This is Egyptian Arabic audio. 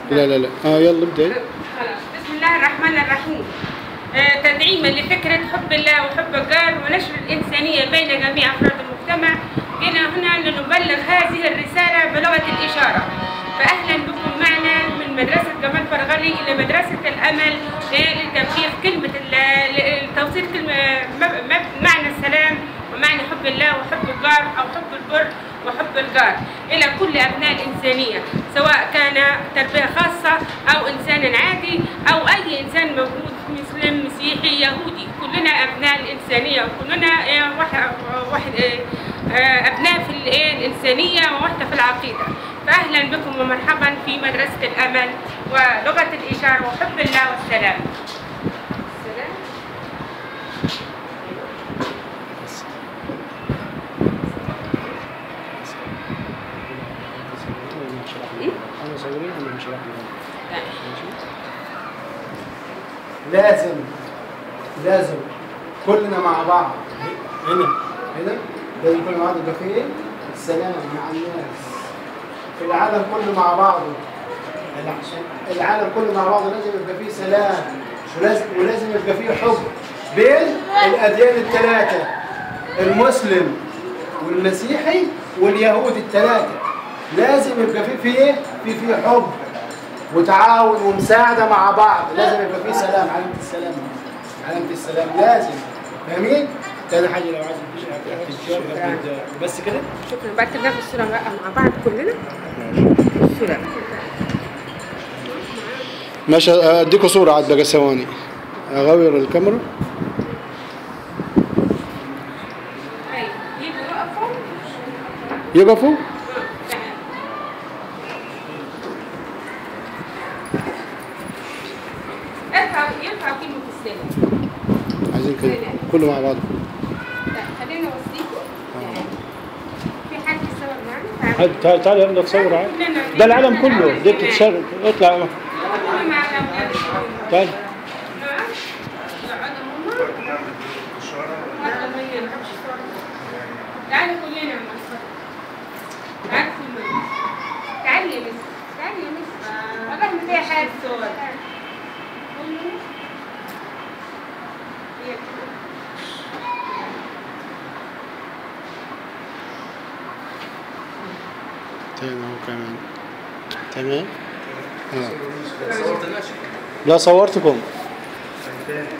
لا لا لا اه يلا ابدأ خلاص بسم الله الرحمن الرحيم آه، تدعيما لفكرة حب الله وحب الجار ونشر الإنسانية بين جميع أفراد المجتمع جينا هنا لنبلغ هذه الرسالة بلغة الإشارة فأهلا بكم معنا من مدرسة جمال فرغلي إلى مدرسة الأمل لتبليغ كلمة ال- لتوصيل كلمة م- م- معنى السلام ومعنى حب الله وحب الجار أو حب البر وحب الجار إلى كل أبناء الإنسانية سواء كان تربية خاصة أو إنسان عادي أو أي إنسان موجود مسلم مسيحي يهودي كلنا أبناء الإنسانية وكلنا آه، واحد واحد آه، آه، أبناء في الإيه، الإنسانية وواحدة في العقيدة فأهلا بكم ومرحبا في مدرسة الأمل ولغة الإشارة وحب الله والسلام السلام انا صورين انا مش راح لازم لازم كلنا مع بعض هنا هنا لازم كلنا مع بعض يبقى في ايه؟ السلام مع الناس في العالم كله مع بعضه الع- العالم كله مع بعضه لازم يبقى فيه سلام ولازم ولازم يبقى فيه حب بين الاديان الثلاثه المسلم والمسيحي واليهود الثلاثه لازم يبقى فيه في ايه؟ في فيه حب وتعاون ومساعدة مع بعض لازم يبقى في سلام علامة السلام علامة السلام لازم فاهمين؟ تاني حاجة لو عايز تديش بس كده؟ شكرا بعد كده ناخد الصورة بقى مع بعض كلنا الصورة ماشي اديكوا صورة عاد بقى ثواني اغير الكاميرا أيوة يجوا يقفوا يقفوا ارفع يرفع كلمة السلام عايزين كده كله مع بعض لا خلينا نوصيكم في حد يصور معنا تعال تعال تعال يلا تصور عاد كلنا- ده العالم كله دي بتتشارك اطلع كلنا مع الأولاد. تعال نعم. يقعدوا هما. هذا ما يلعبش صورة. تعالوا كلنا مع الصورة. تعالوا كلنا. تعالي يا مس. تعالي يا مس. والله ما فيها حاجة صور. كلنا. هي كده. تمام اهو كمان تمام اه لا صورتكم